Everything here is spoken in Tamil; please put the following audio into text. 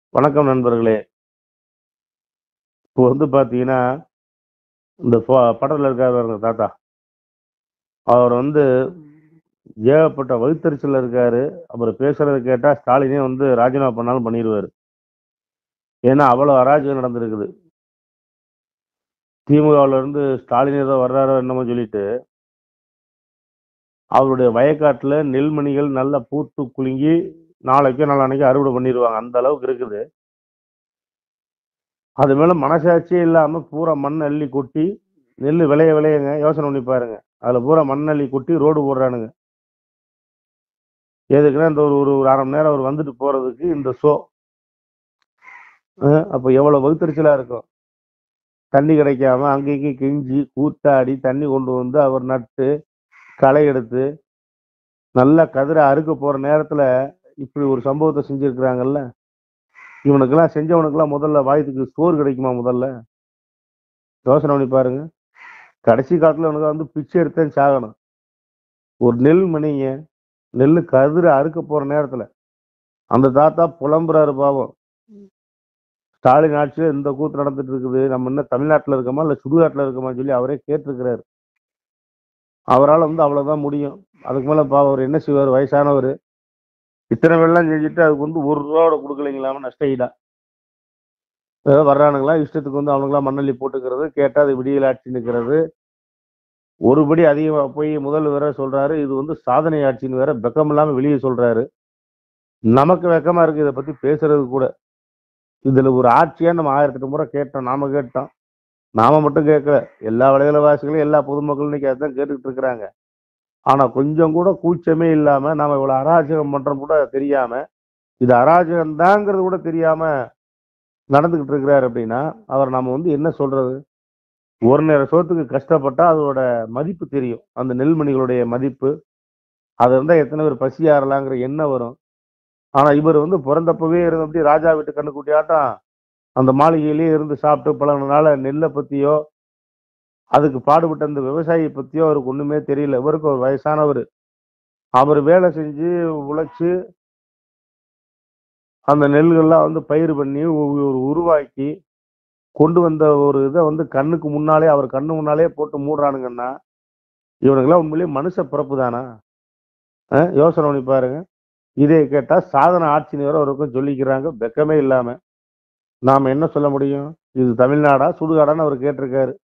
வணக்கம் நண்பர்களே இப்போ வந்து பார்த்தீங்கன்னா இந்த ப- படத்துல இருக்காரு பாருங்க தாத்தா அவர் வந்து ஏகப்பட்ட வகுத்தறிச்சல் இருக்காரு அப்புறம் பேசுறத கேட்டா ஸ்டாலினே வந்து ராஜினாமா பண்ணாலும் பண்ணிடுவாரு ஏன்னா அவ்வளவு அராஜகம் நடந்திருக்குது திமுகவுல இருந்து ஸ்டாலின் ஏதோ வர்றாரோ என்னமோ சொல்லிட்டு அவருடைய வயக்காட்டுல நெல்மணிகள் நல்லா பூத்து குலுங்கி நாளைக்கோ நாளான்னைக்கோ அறுவடை பண்ணிடுவாங்க அந்த அளவுக்கு இருக்குது அது மேல மனசாட்சியே இல்லாம பூரா மண் அள்ளி கொட்டி நெல் விளைய விளையுங்க யோசனை பண்ணி பாருங்க அதுல பூரா மண் அள்ளி கொட்டி ரோடு போடுறானுங்க எதுக்குன்னா இந்த ஒரு ஒரு ஒரு அரை மணி நேரம் அவர் வந்துட்டு போறதுக்கு இந்த ஷோ அப்ப எவ்வளவு வகுத்தறிச்சலா இருக்கும் தண்ணி கிடைக்காம அங்கேயும் கிஞ்சி கூத்தாடி தண்ணி கொண்டு வந்து அவர் நட்டு களை எடுத்து நல்லா கதிரை அறுக்க போற நேரத்துல இப்படி ஒரு சம்பவத்தை செஞ்சிருக்கிறாங்கல்ல இவனுக்கெல்லாம் செஞ்சவனுக்கெல்லாம் முதல்ல வாயத்துக்கு சோறு கிடைக்குமா முதல்ல யோசனை பண்ணி பாருங்க கடைசி காலத்துல இவனுக்கு வந்து பிச்சை எடுத்தேன் சாகணும் ஒரு நெல் மணிங்க நெல் கதிரை அறுக்க போற நேரத்துல அந்த தாத்தா புலம்புறாரு பாவம் ஸ்டாலின் ஆட்சியில் இந்த கூத்து நடந்துட்டு இருக்குது நம்ம என்ன தமிழ்நாட்டுல இருக்கோமா இல்ல சுடுகாட்டுல இருக்கோமா சொல்லி அவரே கேட்டிருக்கிறாரு அவரால் வந்து அவ்வளவுதான் முடியும் அதுக்கு மேல பாவம் அவர் என்ன செய்வார் வயசானவர் இத்தனை வெள்ளம் செஞ்சுட்டு அதுக்கு வந்து ஒரு ரூபாவோட கொடுக்கலைங்களாம நஷ்ட ஈடா ஏதோ வர்றானுங்களா இஷ்டத்துக்கு வந்து அவனுங்களாம் மண்ணள்ளி போட்டுக்கிறது கேட்டா அது விடியல் ஆட்சி நிற்கிறது ஒருபடி அதிகமா போய் முதல் வேற சொல்றாரு இது வந்து சாதனை ஆட்சின்னு வேற வெக்கம் இல்லாம வெளியே சொல்றாரு நமக்கு வெக்கமா இருக்கு இதை பத்தி பேசுறது கூட இதுல ஒரு ஆட்சியா நம்ம ஆயிரத்தி எட்டு முறை கேட்டோம் நாம கேட்டோம் நாம மட்டும் கேட்கல எல்லா விளைநிலவாசிகளும் எல்லா பொதுமக்களும் இன்னைக்கு அதான் கேட்டுக்கிட்டு இருக்கிறாங்க ஆனா கொஞ்சம் கூட கூச்சமே இல்லாம நாம இவ்வளவு அராஜகம் பண்றோம் கூட தெரியாம இது அராஜகம் தாங்கிறது கூட தெரியாம நடந்துகிட்டு இருக்கிறாரு அப்படின்னா அவர் நாம வந்து என்ன சொல்றது ஒரு நேர சோத்துக்கு கஷ்டப்பட்டா அதோட மதிப்பு தெரியும் அந்த நெல்மணிகளுடைய மதிப்பு அது இருந்தா எத்தனை பேர் பசி ஆறலாங்கிற எண்ணம் வரும் ஆனா இவர் வந்து பிறந்தப்பவே இருந்து அப்படி ராஜா வீட்டு கண்ணுக்குட்டி ஆட்டம் அந்த மாளிகையிலேயே இருந்து சாப்பிட்டு பல நாள நெல்லை பத்தியோ அதுக்கு பாடுபட்ட அந்த விவசாயியை பத்தியோ அவருக்கு ஒண்ணுமே தெரியல இவருக்கு ஒரு வயசானவர் அவர் வேலை செஞ்சு உழைச்சு அந்த நெல்கள்லாம் வந்து பயிர் பண்ணி ஒ- ஒரு உருவாக்கி கொண்டு வந்த ஒரு இதை வந்து கண்ணுக்கு முன்னாலே அவர் கண்ணு முன்னாலே போட்டு மூடுறானுங்கன்னா இவனுக்கெல்லாம் உண்மையிலேயே மனுஷ பிறப்பு தானா அஹ் யோசனை பண்ணி பாருங்க இதை கேட்டா சாதன ஆட்சின்னு வேற ஒருக்கும் சொல்லிக்கிறாங்க வெக்கமே இல்லாம நாம என்ன சொல்ல முடியும் இது தமிழ்நாடா சுடுகாடான்னு அவர் கேட்டிருக்காரு